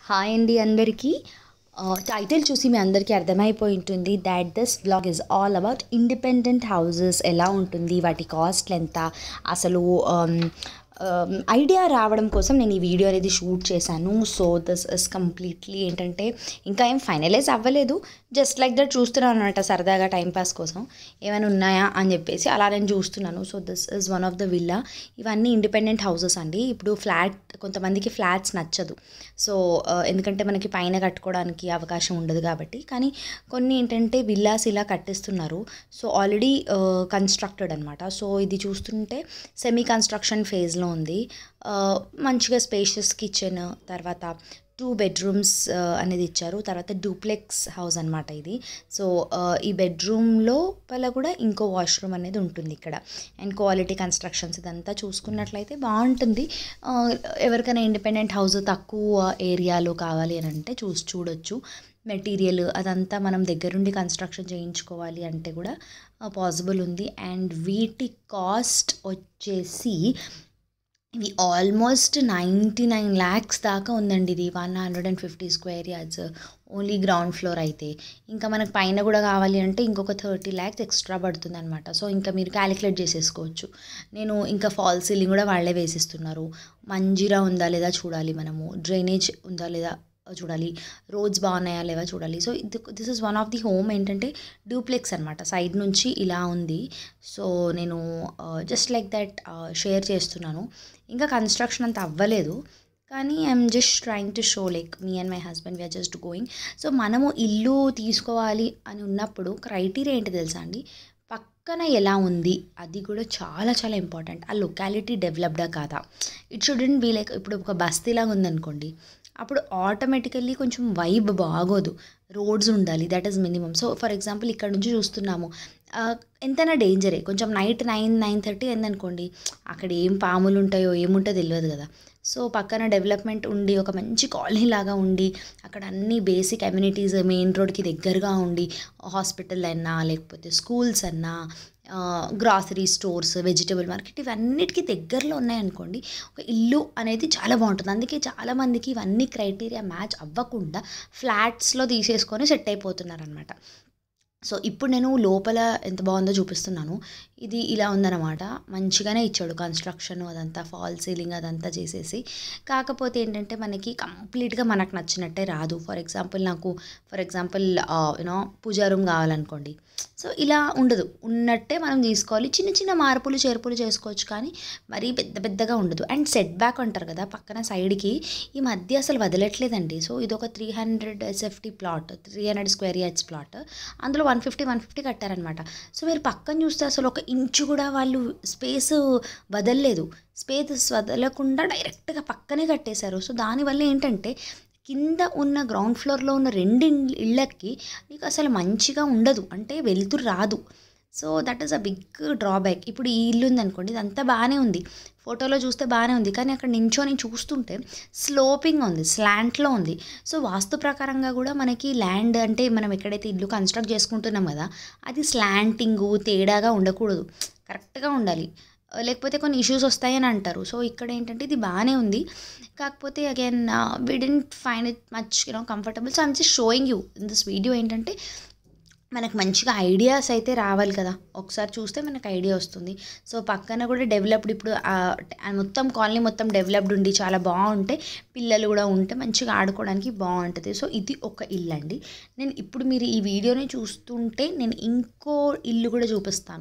hi అండి అందరికీ title చూసి మీ అందరికీ అర్థమైపోయి ఉంటుంది that this blog is all about independent houses ఎలా ఉంటుంది వాటి కాస్ట్లు ఎంత అసలు ఐడియా రావడం కోసం నేను ఈ వీడియో అనేది షూట్ చేశాను సో దిస్ ఇస్ కంప్లీట్లీ ఏంటంటే ఇంకా ఏం ఫైనలైజ్ అవ్వలేదు జస్ట్ లైక్ దట్ చూస్తున్నాను అనమాట సరదాగా టైంపాస్ కోసం ఏమైనా ఉన్నాయా అని చెప్పేసి అలా నేను చూస్తున్నాను so this is one of the villa ఇవన్నీ ఇండిపెండెంట్ హౌసెస్ అండి ఇప్పుడు ఫ్లాట్ కొంతమందికి ఫ్లాట్స్ నచ్చదు సో ఎందుకంటే మనకి పైన కట్టుకోవడానికి అవకాశం ఉండదు కాబట్టి కానీ కొన్ని ఏంటంటే విల్లాస్ ఇలా కట్టిస్తున్నారు సో ఆల్రెడీ కన్స్ట్రక్టెడ్ అనమాట సో ఇది చూస్తుంటే సెమీ కన్స్ట్రక్షన్ ఫేజ్లో ఉంది మంచిగా స్పేషియస్ కిచెన్ తర్వాత టూ బెడ్రూమ్స్ అనేది ఇచ్చారు తర్వాత డూప్లెక్స్ హౌస్ అనమాట ఇది సో ఈ బెడ్రూమ్లో పల కూడా ఇంకో వాష్రూమ్ అనేది ఉంటుంది ఇక్కడ అండ్ క్వాలిటీ కన్స్ట్రక్షన్స్ ఇదంతా చూసుకున్నట్లయితే బాగుంటుంది ఎవరికైనా ఇండిపెండెంట్ హౌస్ తక్కువ ఏరియాలో కావాలి అని అంటే చూసి చూడొచ్చు మెటీరియల్ అదంతా మనం దగ్గరుండి కన్స్ట్రక్షన్ చేయించుకోవాలి అంటే కూడా పాసిబుల్ ఉంది అండ్ వీటి కాస్ట్ వచ్చేసి ఇవి ఆల్మోస్ట్ నైంటీ నైన్ ల్యాక్స్ దాకా ఉందండి ఇది one hundred and fifty square yards only ground floor అయితే ఇంకా మనకు పైన కూడా కావాలి అంటే ఇంకొక థర్టీ ల్యాక్స్ ఎక్స్ట్రా పడుతుంది అనమాట సో ఇంకా మీరు క్యాలిక్యులేట్ చేసేసుకోవచ్చు నేను ఇంకా ఫాల్ సీలింగ్ కూడా వాళ్ళే వేసిస్తున్నారు మంజీరా ఉందా లేదా చూడాలి మనము డ్రైనేజ్ ఉందా లేదా చూడాలి రోడ్స్ బాగున్నాయా లేవా చూడాలి సో ఇది this is one of the home ఏంటంటే డూప్లెక్స్ అనమాట సైడ్ నుంచి ఇలా ఉంది సో నేను జస్ట్ లైక్ దట్ షేర్ చేస్తున్నాను ఇంకా కన్స్ట్రక్షన్ అంత అవ్వలేదు కానీ I'm just trying to show like me and my husband we're just going so మనము ఇల్లు తీసుకోవాలి అని ఉన్నప్పుడు క్రైటీరియా ఏంటి తెలుసా అండి పక్కన ఎలా ఉంది అది కూడా చాలా చాలా ఇంపార్టెంట్ ఆ లొకాలిటీ డెవలప్డా కాదా ఇట్ షుడెంట్ బీ లైక్ ఇప్పుడు ఒక బస్తీలాగా ఉందనుకోండి అప్పుడు ఆటోమేటికల్లీ కొంచెం వైబ్ బాగోదు రోడ్స్ ఉండాలి that is minimum so for example ఇక్కడ నుంచి చూస్తున్నాము ఎంతైనా డేంజరే కొంచెం నైట్ నైన్ నైన్ థర్టీ అయిందనుకోండి అక్కడ ఏం పాములు ఉంటాయో ఏముంటో తెలియదు కదా సో పక్కన డెవలప్మెంట్ ఉండి ఒక మంచి కాలనీ లాగా ఉండి అక్కడ అన్ని బేసిక్ అమ్యూనిటీస్ మెయిన్ రోడ్కి దగ్గరగా ఉండి హాస్పిటల్ అన్నా లేకపోతే స్కూల్స్ అన్నా గ్రాసరీ స్టోర్స్ వెజిటబుల్ మార్కెట్ ఇవన్నిటికీ దగ్గరలో ఉన్నాయనుకోండి ఒక ఇల్లు అనేది చాలా బాగుంటుంది అందుకే చాలామందికి ఇవన్నీ క్రైటీరియా మ్యాచ్ అవ్వకుండా ఫ్లాట్స్లో తీసేసుకొని సెట్ అయిపోతున్నారు అనమాట సో ఇప్పుడు నేను లోపల ఎంత బాగుందో చూపిస్తున్నాను ఇది ఇలా ఉందన్నమాట మంచిగానే ఇచ్చాడు కన్స్ట్రక్షన్ అదంతా ఫాల్ సీలింగ్ అదంతా చేసేసి కాకపోతే ఏంటంటే మనకి కంప్లీట్గా మనకు నచ్చినట్టే రాదు ఫర్ ఎగ్జాంపుల్ నాకు for example you know puja room కావాలనుకోండి సో ఇలా ఉండదు ఉన్నట్టే మనం తీసుకోవాలి చిన్న చిన్న మార్పులు చేర్పులు చేసుకోవచ్చు కానీ మరీ పెద్ద పెద్దగా ఉండదు అండ్ సెట్ బ్యాక్ అంటారు కదా పక్కన సైడ్కి ఈ మధ్య అసలు వదలట్లేదండి సో ఇది ఒక three hundred SFT plot three hundred square yards plot అందులో వన్ ఫిఫ్టీ వన్ ఫిఫ్టీ కట్టారనమాట సో మీరు పక్కన చూస్తే అసలు ఒక ఇంచు కూడా వాళ్ళు స్పేస్ వదలలేదు స్పేస్ వదలకుండా డైరెక్ట్గా పక్కనే కట్టేశారు సో దానివల్ల ఏంటంటే కింద ఉన్న గ్రౌండ్ ఫ్లోర్లో ఉన్న రెండు ఇళ్ళకి నీకు అసలు మంచిగా ఉండదు అంటే వెలుతురు రాదు so that is a big drawback ఇప్పుడు ఈ ఇల్లు ఉందనుకోండి ఇదంతా బాగానే ఉంది ఫోటోలో చూస్తే బాగానే ఉంది కానీ అక్కడ నించొని చూస్తుంటే స్లోపింగ్ ఉంది స్లాంట్లో ఉంది సో వాస్తు ప్రకారంగా కూడా మనకి ల్యాండ్ అంటే మనం ఎక్కడైతే ఇల్లు కన్స్ట్రక్ట్ చేసుకుంటున్నాం కదా అది స్లాంటింగు తేడాగా ఉండకూడదు కరెక్ట్గా ఉండాలి లేకపోతే కొన్ని ఇష్యూస్ వస్తాయని అంటారు సో ఇక్కడ ఏంటంటే ఇది బాగానే ఉంది కాకపోతే again we don't find it much you know comfortable so I'm just showing you in this video ఏంటంటే మనకు మంచిగా ఐడియాస్ అయితే రావాలి కదా ఒకసారి చూస్తే మనకు ఐడియా వస్తుంది సో పక్కన కూడా డెవలప్డ్ ఇప్పుడు మొత్తం కాలనీ మొత్తం డెవలప్డ్ ఉండి చాలా బాగుంటే పిల్లలు కూడా ఉంటే మంచిగా ఆడుకోవడానికి బాగుంటుంది సో ఇది ఒక ఇల్లు అండి నేను ఇప్పుడు మీరు ఈ వీడియోని చూస్తుంటే నేను ఇంకో ఇల్లు కూడా చూపిస్తాను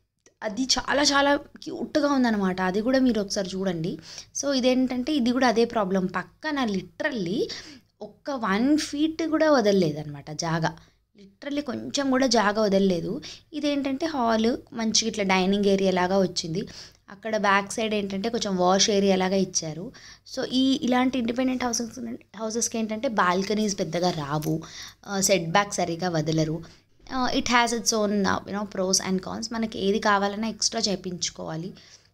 అది చాలా చాలా క్యూట్గా ఉందన్నమాట అది కూడా మీరు ఒకసారి చూడండి సో ఇదేంటంటే ఇది కూడా అదే ప్రాబ్లం పక్కన లిటరల్లీ ఒక్క వన్ ఫీట్ కూడా వదలలేదన్నమాట జాగా లిటరల్లీ కొంచెం కూడా జాగా వదలలేదు ఇదేంటంటే హాల్ మంచిగా ఇట్లా డైనింగ్ ఏరియా లాగా వచ్చింది అక్కడ బ్యాక్ సైడ్ ఏంటంటే కొంచెం వాష్ ఏరియా లాగా ఇచ్చారు సో ఈ ఇలాంటి ఇండిపెండెంట్ హౌసెస్ హౌసెస్కి ఏంటంటే బాల్కనీస్ పెద్దగా రావు సెట్ బ్యాక్ సరిగా వదలరు it has its own you know pros and cons మనకి ఏది కావాలన్నా ఎక్స్ట్రా చేయించుకోవాలి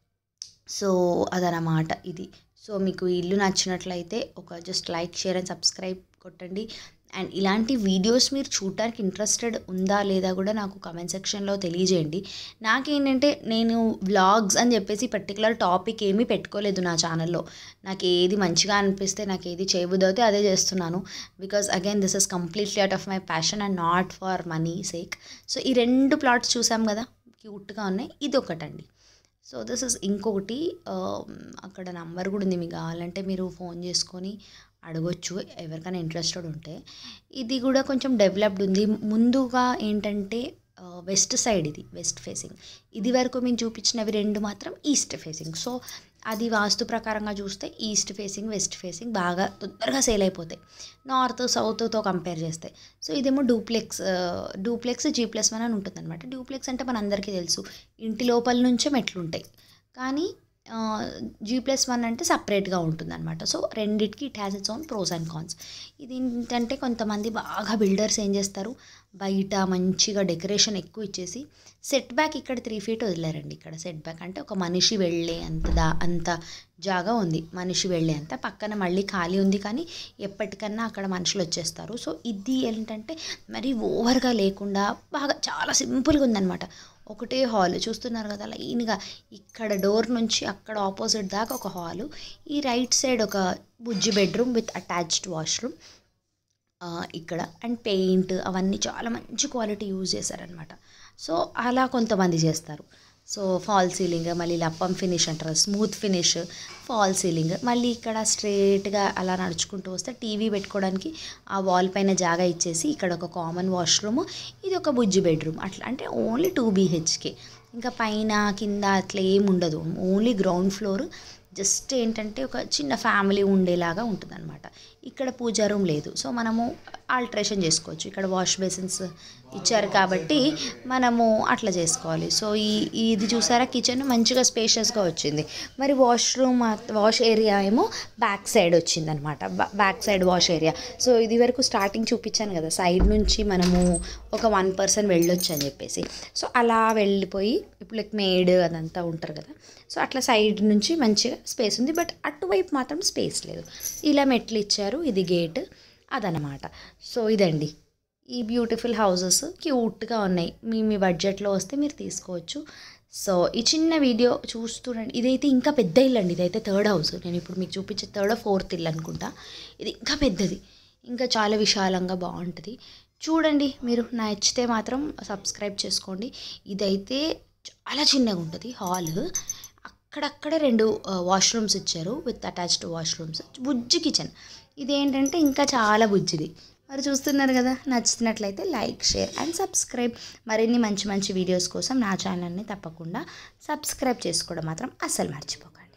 సో అదనమాట ఇది సో మీకు ఇల్లు నచ్చినట్లయితే ఒక just like share and subscribe కొట్టండి అండ్ ఇలాంటి వీడియోస్ మీరు చూడటానికి ఇంట్రెస్టెడ్ ఉందా లేదా కూడా నాకు కమెంట్ సెక్షన్లో తెలియజేయండి నాకేంటంటే నేను వ్లాగ్స్ అని చెప్పేసి పర్టికులర్ టాపిక్ ఏమీ పెట్టుకోలేదు నా ఛానల్లో నాకు ఏది మంచిగా అనిపిస్తే నాకు ఏది చేయబుద్దవుతే అదే చేస్తున్నాను because again this is completely out of my passion and not for money sake so ఈ రెండు ప్లాట్స్ చూసాం కదా క్యూట్గా ఉన్నాయి ఇది ఒకటండి సో దిస్ ఇస్ ఇంకొకటి ఆ, అక్కడ నంబర్ కూడా ఉంది మీకు కావాలంటే మీరు ఫోన్ చేసుకొని అడగొచ్చు ఎవరికైనా ఇంట్రెస్టెడ్ ఉంటే ఇది కూడా కొంచెం డెవలప్డ్ ఉంది ముందుగా ఏంటంటే వెస్ట్ సైడ్ ఇది వెస్ట్ ఫేసింగ్ ఇది వరకు మేము చూపించినవి రెండు మాత్రం ఈస్ట్ ఫేసింగ్ సో అది వాస్తు ప్రకారంగా చూస్తే ఈస్ట్ ఫేసింగ్ వెస్ట్ ఫేసింగ్ బాగా తొందరగా సేల్ అయిపోతాయి నార్త్ సౌత్తో కంపేర్ చేస్తే సో ఇదేమో duplex duplex G plus one అని ఉంటుంది అనమాట డూప్లెక్స్ అంటే మనందరికీ తెలుసు ఇంటి లోపల నుంచే మెట్లు ఉంటాయి కానీ జీ ప్లస్ వన్ అంటే సపరేట్గా ఉంటుంది అనమాట సో రెండిటికి it has its own pros and cons ఇది ఏంటంటే కొంతమంది బాగా బిల్డర్స్ ఏం చేస్తారు బయట మంచిగా డెకరేషన్ ఎక్కువ ఇచ్చేసి సెట్ బ్యాక్ ఇక్కడ త్రీ ఫీట్ వదిలేరండి ఇక్కడ సెట్ బ్యాక్ అంటే ఒక మనిషి వెళ్ళే అంత దా అంత జాగా ఉంది మనిషి వెళ్ళే అంత పక్కన మళ్ళీ ఖాళీ ఉంది కానీ ఎప్పటికన్నా అక్కడ మనుషులు వచ్చేస్తారు సో ఇది ఏంటంటే మరి ఓవర్గా లేకుండా బాగా చాలా సింపుల్గా ఉందన్నమాట ఒకటే హాల్ చూస్తున్నారు కదా లైన్గా ఇక్కడ డోర్ నుంచి అక్కడ ఆపోజిట్ దాకా ఒక హాలు ఈ రైట్ సైడ్ ఒక బుజ్జి బెడ్రూమ్ విత్ అటాచ్డ్ వాష్రూమ్ ఇక్కడ అండ్ పెయింట్ అవన్నీ చాలా మంచి క్వాలిటీ యూజ్ చేశారనమాట సో అలా కొంతమంది చేస్తారు సో ఫాల్ సీలింగ్ మళ్ళీ లప్పం ఫినిష్ అంటారు స్మూత్ ఫినిష్ ఫాల్ సీలింగ్ మళ్ళీ ఇక్కడ స్ట్రేట్గా అలా నడుచుకుంటూ వస్తే టీవీ పెట్టుకోవడానికి ఆ వాల్ పైన జాగా ఇచ్చేసి ఇక్కడ ఒక కామన్ వాష్రూమ్ ఇది ఒక బుజ్జి బెడ్రూమ్ అట్లా అంటే ఓన్లీ టూ బీహెచ్కే ఇంకా పైన కింద అట్లా ఏం ఉండదు ఓన్లీ గ్రౌండ్ ఫ్లోర్ జస్ట్ ఏంటంటే ఒక చిన్న ఫ్యామిలీ ఉండేలాగా ఉంటుందన్నమాట ఇక్కడ పూజా రూమ్ లేదు సో మనము ఆల్ట్రేషన్ చేసుకోవచ్చు ఇక్కడ వాష్ బేసిన్స్ ఇచ్చారు కాబట్టి మనము అట్లా చేసుకోవాలి సో ఈ ఇది చూసారా కిచెన్ మంచిగా స్పేషియస్గా వచ్చింది మరి వాష్రూమ్ వాష్ ఏరియా ఏమో బ్యాక్ సైడ్ వచ్చింది అనమాట back side wash area so ఇది వరకు స్టార్టింగ్ చూపించాను కదా సైడ్ నుంచి మనము ఒక వన్ పర్సన్ వెళ్ళొచ్చు అని చెప్పేసి సో అలా వెళ్ళిపోయి ఇప్పుడు లైక్ మేడ్ అదంతా ఉంటారు కదా సో అట్లా సైడ్ నుంచి మంచిగా స్పేస్ ఉంది బట్ అటువైపు మాత్రం స్పేస్ లేదు ఇలా మెట్లు ఇచ్చారు ఇది గేట్ అదనమాట సో ఇదండి ఈ బ్యూటిఫుల్ హౌసెస్ క్యూట్గా ఉన్నాయి మీ మీ బడ్జెట్లో వస్తే మీరు తీసుకోవచ్చు సో ఈ చిన్న వీడియో చూస్తుండండి ఇదైతే ఇంకా పెద్ద ఇల్లు అండి ఇదైతే థర్డ్ హౌస్ నేను ఇప్పుడు మీకు చూపించే థర్డ్ ఫోర్త్ ఇల్లు అనుకుంటా ఇది ఇంకా పెద్దది ఇంకా చాలా విశాలంగా బాగుంటుంది చూడండి మీరు నచ్చితే మాత్రం సబ్స్క్రైబ్ చేసుకోండి ఇదైతే చాలా చిన్నగా ఉంటుంది హాల్ అక్కడక్కడే రెండు వాష్రూమ్స్ ఇచ్చారు విత్ అటాచ్డ్ వాష్రూమ్స్ బుజ్జి కిచెన్ ఇదేంటంటే ఇంకా చాలా బుజ్జిది మరి చూస్తున్నారు కదా నచ్చినట్లయితే లైక్ షేర్ అండ్ సబ్స్క్రైబ్ మరిన్ని మంచి మంచి వీడియోస్ కోసం నా ఛానల్ని తప్పకుండా సబ్స్క్రైబ్ చేసుకోవడం మాత్రం అస్సలు మర్చిపోకండి